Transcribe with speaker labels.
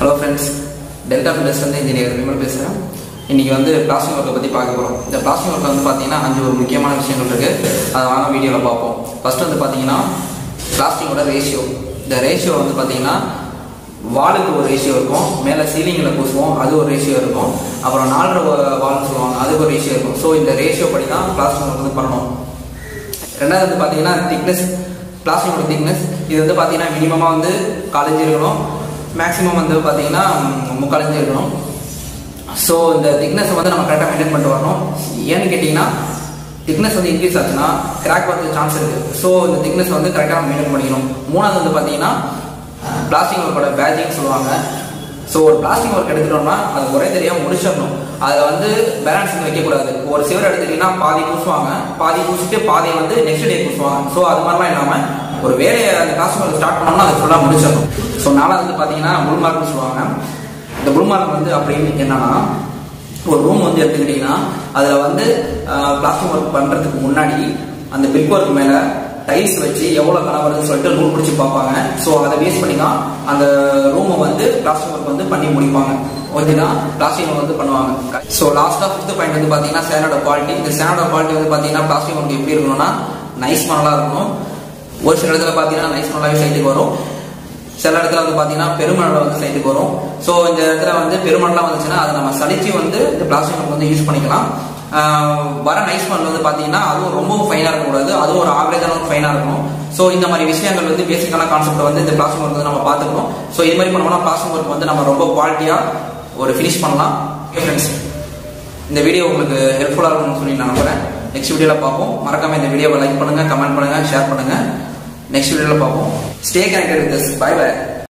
Speaker 1: hello friends Delta ஃபில்டர்ஸ்லேருந்து engineer Vimal பேசுகிறேன் இன்றைக்கி வந்து பிளாஸ்டிக் ஒர்க்கை பற்றி பார்க்க போகிறோம் இந்த பிளாஸ்டிக் ஒர்க்கில் வந்து பார்த்தீங்கன்னா அஞ்சு ஒரு முக்கியமான விஷயங்கள் இருக்குது அதை வாங்க வீடியோவில் பார்ப்போம் ஃபஸ்ட்டு வந்து பார்த்தீங்கன்னா பிளாஸ்டிக்கோட ரேஷியோ இந்த ரேஷியோ வந்து பார்த்தீங்கன்னா வாலுக்கு ஒரு ரேஷியோ இருக்கும் மேலே சீலிங்கில் பூசுவோம் அது ஒரு ரேஷியோ இருக்கும் அப்புறம் நாலரை வால்னு சொல்லுவாங்க அதுக்கு ஒரு ரேஷியோ இருக்கும் ஸோ இந்த ரேஷியோ படி தான் பிளாஸ்டிக் ஒர்க் வந்து பண்ணணும் ரெண்டாவது வந்து பார்த்தீங்கன்னா திக்னஸ் பிளாஸ்டிக்கோட திக்னஸ் இது வந்து பார்த்தீங்கன்னா மினிமமாக வந்து காலேஜ் இருக்கணும் மேக்ஸிமம் வந்து பார்த்தீங்கன்னா முக்காலஞ்சு இருக்கணும் ஸோ இந்த திக்னஸ் வந்து நம்ம கரெக்டாக மெயின்டைன் பண்ணிட்டு வரணும் ஏன்னு கேட்டிங்கன்னா திக்னஸ் வந்து இன்க்ரீஸ் ஆச்சுன்னா கிராக் வரதுக்கு சான்ஸ் இருக்குது ஸோ இந்த திக்னஸ் வந்து கரெக்டாக மெயின்டைன் பண்ணிக்கணும் மூணாவது வந்து பார்த்தீங்கன்னா பிளாஸ்டிக் ஒர்க்கோட பேஜிங் சொல்லுவாங்க ஸோ ஒரு பிளாஸ்டிக் ஒர்க் எடுத்துட்டோம்னா அது ஒரே தெரியாமல் முடிச்சிடணும் அதில் வந்து பேலன்ஸ் வந்து வைக்கக்கூடாது ஒரு சிவர் எடுத்துட்டீங்கன்னா பாதி பூசுவாங்க பாதி பூசிட்டு பாதியை வந்து நெக்ஸ்ட் டே பூசுவாங்க ஸோ அது மாதிரிலாம் இல்லாமல் ஒரு வேலையை அந்த பிளாஸ்டிக் ஒர்க் ஸ்டார்ட் பண்ணோம்னா அதை ஃபுல்லாக முடிச்சிடணும் ஸோ நாலாவது வந்து பார்த்தீங்கன்னா புல் மார்க்னு சொல்லுவாங்க இந்த புல் மார்க் வந்து அப்படின்னு என்னன்னா ஒரு ரூம் வந்து எடுத்துக்கிட்டிங்கன்னா அதில் வந்து பிளாஸ்டிக் ஒர்க் பண்ணுறதுக்கு முன்னாடி அந்த பிக் ஒர்க் மேலே டைல்ஸ் வச்சு எவ்வளோ கன வருதுன்னு சொல்லிட்டு நூல் பிடிச்சி பார்ப்பாங்க ஸோ அதை பேஸ் பண்ணி தான் அந்த ரூமை வந்து பிளாஸ்டிக் ஒர்க் வந்து பண்ணி முடிப்பாங்க ஓகேனா பிளாஸ்டிக் ஒர்க் வந்து பண்ணுவாங்க ஸோ லாஸ்ட்டாக ஃபிஃப்த் பாயிண்ட் வந்து பார்த்தீங்கன்னா சேனோட குவாலிட்டி இந்த சேனோட குவாலிட்டி வந்து பார்த்தீங்கன்னா பிளாஸ்டிக் ஒர்க் எப்படி இருக்கணும்னா நைஸ் மணலாக இருக்கணும் ஒரு சில இடத்துல பார்த்தீங்கன்னா நைஸ் மணலாகவே சைட்டுக்கு வரும் சில இடத்துல வந்து பார்த்தீங்கன்னா பெருமணல் வந்து சைட்டுக்கு வரும் ஸோ இந்த இடத்துல வந்து பெருமணலாம் வந்துச்சுன்னா அதை நம்ம சளிச்சு வந்து இந்த பிளாஸ்டிக் ஒர்க் வந்து யூஸ் பண்ணிக்கலாம் வர நைஸ் மணல் வந்து பார்த்தீங்கன்னா அதுவும் ரொம்ப ஃபைனாக இருக்கக்கூடாது அதுவும் ஒரு ஆவரேஜான ஒரு ஃபைனாக இருக்கணும் ஸோ இந்த மாதிரி விஷயங்கள் வந்து பேசிக்கான கான்செப்ட் வந்து இந்த பிளாஸ்டிக் ஒர்க் வந்து நம்ம பார்த்துக்கணும் ஸோ இது மாதிரி பண்ணோம்னா பிளாஸ்டிக் ஒர்க் வந்து நம்ம ரொம்ப குவாலிட்டியாக ஒரு ஃபினிஷ் பண்ணலாம் ஓகே ஃப்ரெண்ட்ஸ் இந்த வீடியோ உங்களுக்கு ஹெல்ப்ஃபுல்லாக இருக்கும்னு சொல்லி நான் நம்புறேன் நெக்ஸ்ட் வீடியோவில் பார்ப்போம் மறக்காம இந்த வீடியோவை லைக் பண்ணுங்க கமெண்ட் பண்ணுங்க ஷேர் பண்ணுங்க நெக்ஸ்ட் வீடியோவில் பார்ப்போம் stay connected with bye by